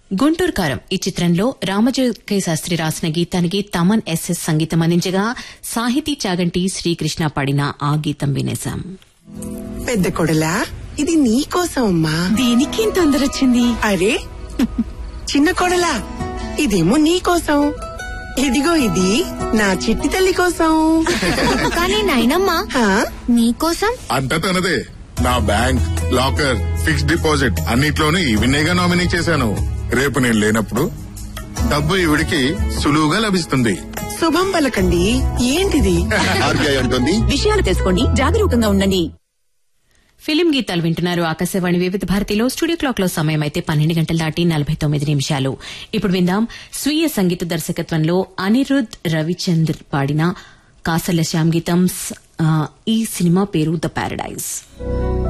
గుంటూరు కారం ఈ చిత్రంలో రామజోగయ్య శాస్త్రి రాసిన గీతానికి తమన్ ఎస్ఎస్ సంగీతం అందించగా సాహితీ చాగంటి శ్రీకృష్ణ పాడిన ఆ గీతం వినేశాం పెద్ద కొడలా ఇది నీ కోసం అమ్మా దేనికి ఇంత తొందర వచ్చింది అరే చిన్న కొడలా ఇదేమో నీ కోసం ఇదిగో ఇది నా చిట్టి తల్లి కోసం కానీ నాయనమ్మా హా? నీకోసం అంతా తనదే నా బ్యాంక్ లాకర్ ఫిక్స్డ్ డిపాజిట్ అన్నిట్లోనూ ఈవినేగా నామినీ చేశాను రేపు నేను లేనప్పుడు డబ్బు ఈవిడికి సులువుగా లభిస్తుంది శుభం పలకండి ఏంటిది ఆర్బీఐ అంటుంది విషయాలు తెలుసుకోండి జాగరూకంగా ఉండండి ఫిలిం గీతాలు వింటున్నారు ఆకాశవాణి వివిధ భారతిలో స్టూడియో క్లాక్ లో సమయం అయితే పన్నెండు గంటల దాటి నలభై తొమ్మిది నిమిషాలు ఇప్పుడు విందాం స్వీయ సంగీత దర్శకత్వంలో అనిరుద్ రవిచంద్ర పాడిన కాసల శ్యామ్ గీతం స్- ఆ, ఈ సినిమా పేరు ద పారడైజ్